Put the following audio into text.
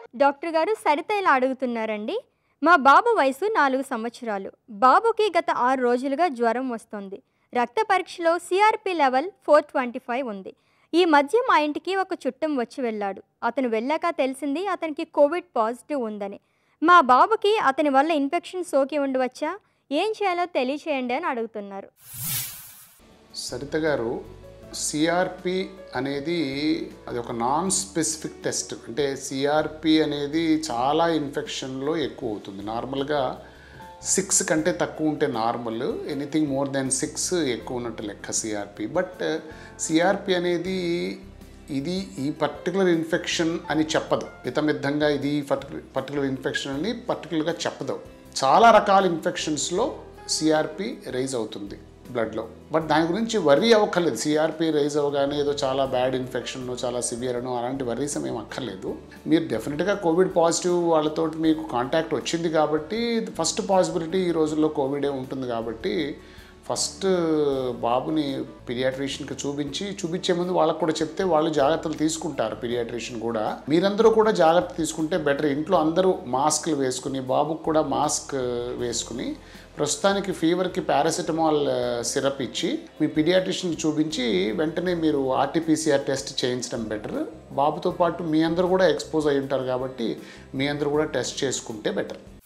doctor గారు సరిత ఇలా అడుగుతున్నారండి మా బాబు వయసు నాలుగు సంవత్సరాలు బాబుకి గత ఆరు రోజులుగా జ్వరం వస్తుంది రక్త పరీక్షలో CRP level four twenty five ఉంది ఈ మధ్య మా ఇంటికి ఒక చుట్టం వచ్చి వెళ్ళాడు అతను వెళ్ళాక తెలిసింది అతనికి కోవిడ్ పాజిటివ్ ఉందని మా బాబుకి అతని వల్ల ఇన్ఫెక్షన్ సోకి ఉండవచ్చా ఏం చేయాలో తెలియచేయండి అని అడుగుతున్నారు సరిత గారు సిఆర్పి అనేది అది ఒక నాన్ స్పెసిఫిక్ టెస్ట్ అంటే సిఆర్పి అనేది చాలా ఇన్ఫెక్షన్లో ఎక్కువ అవుతుంది నార్మల్గా సిక్స్ కంటే తక్కువ ఉంటే normal anything more than six ఎక్కువ ఉన్నట్టు లెక్క సిఆర్పి బట్ సిఆర్పి అనేది ఇది ఈ పర్టికులర్ ఇన్ఫెక్షన్ అని చెప్పదు మితమిద్దంగా ఇది పర్టికులర్ పర్టికులర్ ఇన్ఫెక్షన్ అని పర్టికులర్గా చెప్పదు చాలా రకాల ఇన్ఫెక్షన్స్లో సిఆర్పి రైజ్ అవుతుంది బ్లడ్లో బట్ దాని గురించి వర్రీ అవ్వక్కర్లేదు సిఆర్పి రైజ్ అవ్వగానే ఏదో చాలా బ్యాడ్ ఇన్ఫెక్షన్ చాలా సివియర్ అనో అలాంటి వర్రీస్ ఏం అక్కర్లేదు మీరు డెఫినెట్గా కోవిడ్ పాజిటివ్ వాళ్ళతో మీకు కాంటాక్ట్ వచ్చింది కాబట్టి ఫస్ట్ పాసిబిలిటీ ఈ రోజుల్లో కోవిడే ఉంటుంది కాబట్టి ఫస్ట్ బాబుని పిడియాట్రిషియన్కి చూపించి చూపించే ముందు వాళ్ళకు కూడా చెప్తే వాళ్ళు జాగ్రత్తలు తీసుకుంటారు పిడియాట్రిషియన్ కూడా మీరందరూ కూడా జాగ్రత్త తీసుకుంటే బెటర్ ఇంట్లో అందరూ మాస్క్లు వేసుకుని బాబుకు కూడా మాస్క్ వేసుకుని ప్రస్తుతానికి ఫీవర్కి పారాసిటమాల్ సిరప్ ఇచ్చి మీ పిడియాట్రిషియన్కి చూపించి వెంటనే మీరు ఆర్టీపీసీఆర్ టెస్ట్ చేయించడం బెటర్ బాబుతో పాటు మీ అందరూ కూడా ఎక్స్పోజ్ అయి ఉంటారు కాబట్టి మీ అందరూ కూడా టెస్ట్ చేసుకుంటే బెటర్